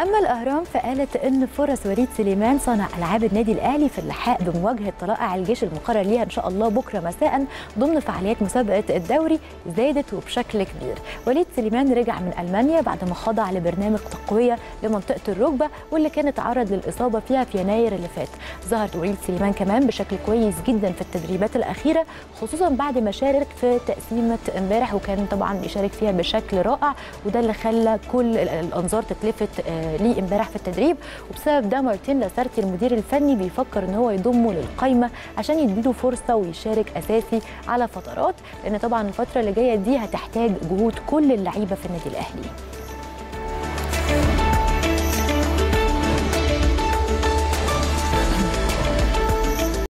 اما الاهرام فقالت ان فرص وليد سليمان صانع العاب النادي الاهلي في اللحاق بمواجهه طلائع الجيش المقرر ليها ان شاء الله بكره مساء ضمن فعاليات مسابقه الدوري زادت وبشكل كبير وليد سليمان رجع من المانيا بعد ما خضع لبرنامج تقويه لمنطقه الركبه واللي كان اتعرض للاصابه فيها في يناير اللي فات ظهر وليد سليمان كمان بشكل كويس جدا في التدريبات الاخيره خصوصا بعد ما شارك في تقسيمه امبارح وكان طبعا بيشارك فيها بشكل رائع وده اللي خلى كل الانظار تتلفت ليه امبارح في التدريب وبسبب ده مارتين لاسارتي المدير الفني بيفكر ان هو يضمه للقائمه عشان يديله فرصه ويشارك اساسي على فترات لان طبعا الفتره اللي جايه دي هتحتاج جهود كل اللعيبه في النادي الاهلي